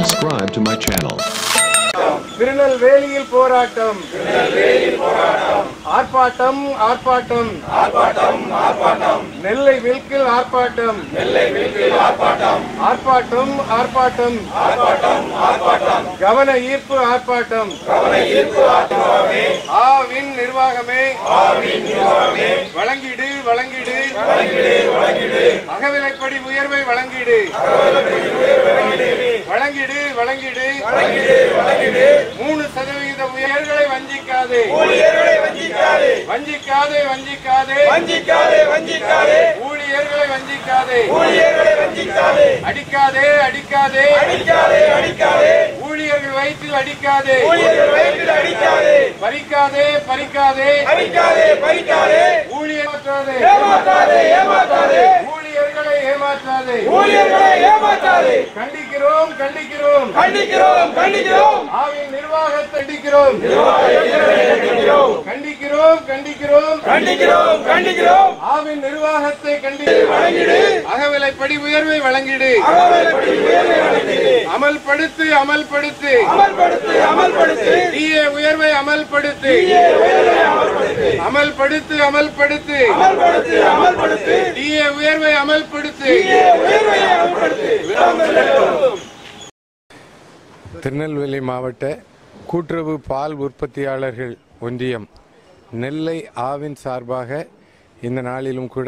subscribe to my channel. திருநெல்வேலியில் போராட்டம் ஆர்ப்பாட்டம் ஆர்ப்பாட்டம் நெல்லை வில்கில் ஆர்ப்பாட்டம் ஆர்ப்பாட்டம் ஆர்ப்பாட்டம் கவன ஈர்ப்பு ஆர்ப்பாட்டம் ஆவின் நிர்வாகமே வழங்கிடு வழங்கிடு அகவிலைப்படி உயர்வை வழங்கிடு வழங்கிடு வழங்கிடு மூணு சதவிகித உயர்களை வஞ்சிக்காதே வஞ்சிக்காதே வஞ்சிக்காதே வஞ்சிக்காதே வஞ்சிக்காதே ஊழியர்களை வஞ்சிக்காதே ஊழியர்களை வஞ்சிக்காதே அடிக்காதே அடிக்காதே அடிக்காதே அடிக்காதே ஊழியர்கள் வயிற்றில் அடிக்காதே ஊழியர் வயிற்றில் அடிக்காதே பறிக்காதே பறிக்காதே பறிக்காதே பறிக்காதே ஊழியர் ஏமாற்றாதே ஏமாத்தாதே ஏமாத்தாதே ஊழியர்களை ஏமாற்றாதே ஊழியர்களை ஏமாத்தாதே கண்டிக்கிறோம் கண்டிக்கிறோம் கண்டிக்கிறோம் கண்டிக்கிறோம் ஆவின் நிர்வாகத்தை கண்டிக்கிறோம் கண்டிக்கிறோம் கண்டிக்கிறோம் கண்டிக்கிறோம் கண்டிக்கிறோம் ஆவின் நிர்வாகத்தை கண்டித்து அகவிலைப்படி உயர்வை வழங்கிடு அகவலைப்படி உயர்வை வழங்கிடு அமல்படுத்து அமல்படுத்து அமல்படுத்து அமல்படுத்து டிஏ உயர்வை அமல்படுத்து உயர்வை அமல்படுத்து அமல்படுத்து அமல்படுத்து அமல்படுத்து அமல்படுத்து டிஏ உயர்வை அமல்படுத்து உயர்வை அமல்படுத்து விடாமல் திருநெல்வேலி மாவட்ட கூட்டுறவு பால் உற்பத்தியாளர்கள் ஒன்றியம் நெல்லை ஆவின் சார்பாக இந்த நாளிலும் கூட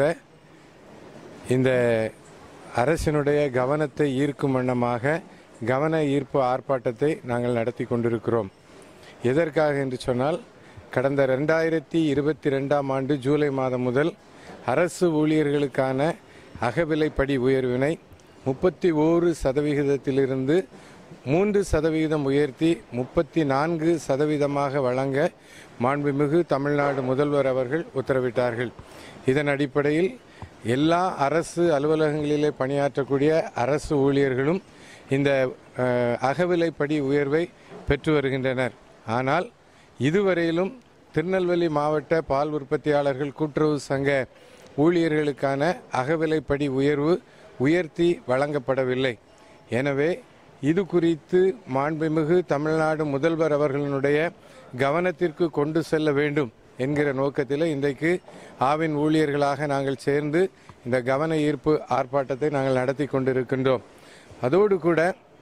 இந்த அரசினுடைய கவனத்தை ஈர்க்கும் வண்ணமாக கவன ஈர்ப்பு ஆர்ப்பாட்டத்தை நாங்கள் நடத்தி கொண்டிருக்கிறோம் எதற்காக என்று சொன்னால் கடந்த ரெண்டாயிரத்தி இருபத்தி ரெண்டாம் ஆண்டு ஜூலை மாதம் முதல் அரசு ஊழியர்களுக்கான அகவிலைப்படி உயர்வினை முப்பத்தி ஓரு சதவிகிதத்திலிருந்து மூன்று சதவிகிதம் உயர்த்தி முப்பத்தி நான்கு சதவீதமாக வழங்க மாண்புமிகு தமிழ்நாடு முதல்வர் அவர்கள் உத்தரவிட்டார்கள் இதன் அடிப்படையில் எல்லா அரசு அலுவலகங்களிலே பணியாற்றக்கூடிய அரசு ஊழியர்களும் இந்த அஹ், அகவிலைப்படி உயர்வை பெற்று வருகின்றனர் ஆனால் இதுவரையிலும் திருநெல்வேலி மாவட்ட பால் உற்பத்தியாளர்கள் கூட்டுறவு சங்க ஊழியர்களுக்கான அகவிலைப்படி உயர்வு உயர்த்தி வழங்கப்படவில்லை எனவே இது குறித்து மாண்புமிகு தமிழ்நாடு முதல்வர் அவர்களுடைய கவனத்திற்கு கொண்டு செல்ல வேண்டும் என்கிற நோக்கத்தில் இன்றைக்கு ஆவின் ஊழியர்களாக நாங்கள் சேர்ந்து இந்த கவன ஈர்ப்பு ஆர்ப்பாட்டத்தை நாங்கள் நடத்தி கொண்டிருக்கின்றோம் அதோடு கூட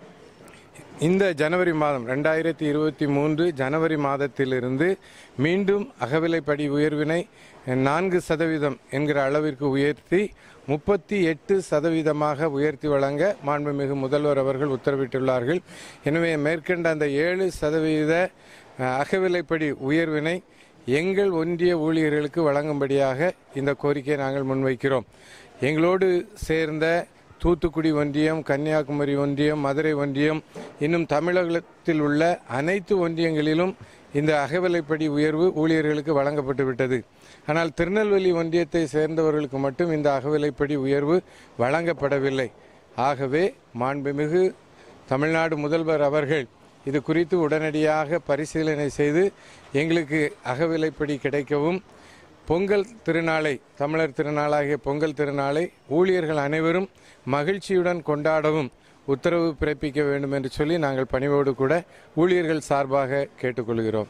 இந்த ஜனவரி மாதம் ரெண்டாயிரத்தி இருபத்தி மூன்று ஜனவரி மாதத்திலிருந்து மீண்டும் அகவிலைப்படி உயர்வினை நான்கு சதவீதம் என்கிற அளவிற்கு உயர்த்தி முப்பத்தி எட்டு சதவீதமாக உயர்த்தி வழங்க மாண்புமிகு முதல்வர் அவர்கள் உத்தரவிட்டுள்ளார்கள் எனவே மேற்கண்ட அந்த ஏழு சதவீத அஹ், அகவிலைப்படி உயர்வினை எங்கள் ஒன்றிய ஊழியர்களுக்கு வழங்கும்படியாக இந்த கோரிக்கையை நாங்கள் முன்வைக்கிறோம் எங்களோடு சேர்ந்த தூத்துக்குடி ஒன்றியம் கன்னியாகுமரி ஒன்றியம் மதுரை ஒன்றியம் இன்னும் தமிழகத்தில் உள்ள அனைத்து ஒன்றியங்களிலும் இந்த அகவிலைப்படி உயர்வு ஊழியர்களுக்கு வழங்கப்பட்டு விட்டது ஆனால் திருநெல்வேலி ஒன்றியத்தை சேர்ந்தவர்களுக்கு மட்டும் இந்த அகவிலைப்படி உயர்வு வழங்கப்படவில்லை ஆகவே மாண்புமிகு தமிழ்நாடு முதல்வர் அவர்கள் இது குறித்து உடனடியாக பரிசீலனை செய்து எங்களுக்கு அகவிலைப்படி கிடைக்கவும் பொங்கல் திருநாளை தமிழர் திருநாளாகிய பொங்கல் திருநாளை ஊழியர்கள் அனைவரும் மகிழ்ச்சியுடன் கொண்டாடவும் உத்தரவு பிறப்பிக்க வேண்டும் என்று சொல்லி நாங்கள் பணிவோடு கூட ஊழியர்கள் சார்பாக கேட்டுக்கொள்கிறோம்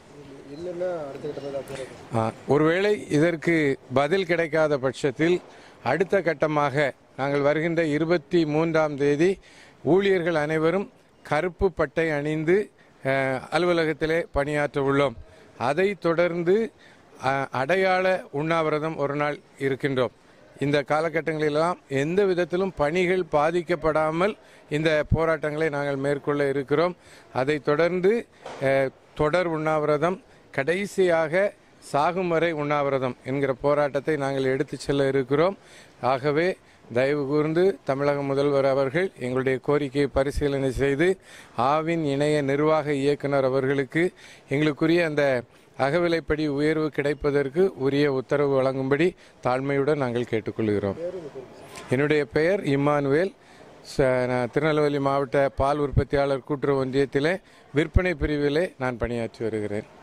ஆ, ஒருவேளை இதற்கு பதில் கிடைக்காத பட்சத்தில் அடுத்த கட்டமாக நாங்கள் வருகின்ற இருபத்தி மூன்றாம் தேதி ஊழியர்கள் அனைவரும் கருப்பு பட்டை அணிந்து அஹ், அலுவலகத்திலே பணியாற்ற உள்ளோம் அதை தொடர்ந்து அஹ், அடையாள உண்ணாவிரதம் ஒரு நாள் இருக்கின்றோம் இந்த காலகட்டங்களிலெல்லாம் எந்த விதத்திலும் பணிகள் பாதிக்கப்படாமல் இந்த போராட்டங்களை நாங்கள் மேற்கொள்ள இருக்கிறோம் அதைத் தொடர்ந்து அஹ், தொடர் உண்ணாவிரதம் கடைசியாக சாகும் வரை உண்ணாவிரதம் என்கிற போராட்டத்தை நாங்கள் எடுத்துச் செல்ல இருக்கிறோம் ஆகவே தயவு கூர்ந்து தமிழக முதல்வர் அவர்கள் எங்களுடைய கோரிக்கையை பரிசீலனை செய்து ஆவின் இணைய நிர்வாக இயக்குனர் அவர்களுக்கு எங்களுக்குரிய அந்த அகவிலைப்படி உயர்வு கிடைப்பதற்கு உரிய உத்தரவு வழங்கும்படி தாழ்மையுடன் நாங்கள் கேட்டுக்கொள்கிறோம் என்னுடைய பெயர் இம்மானுவேல் ச- நான் திருநெல்வேலி மாவட்ட பால் உற்பத்தியாளர் கூட்டுறவு ஒன்றியத்திலே விற்பனை பிரிவிலே நான் பணியாற்றி வருகிறேன்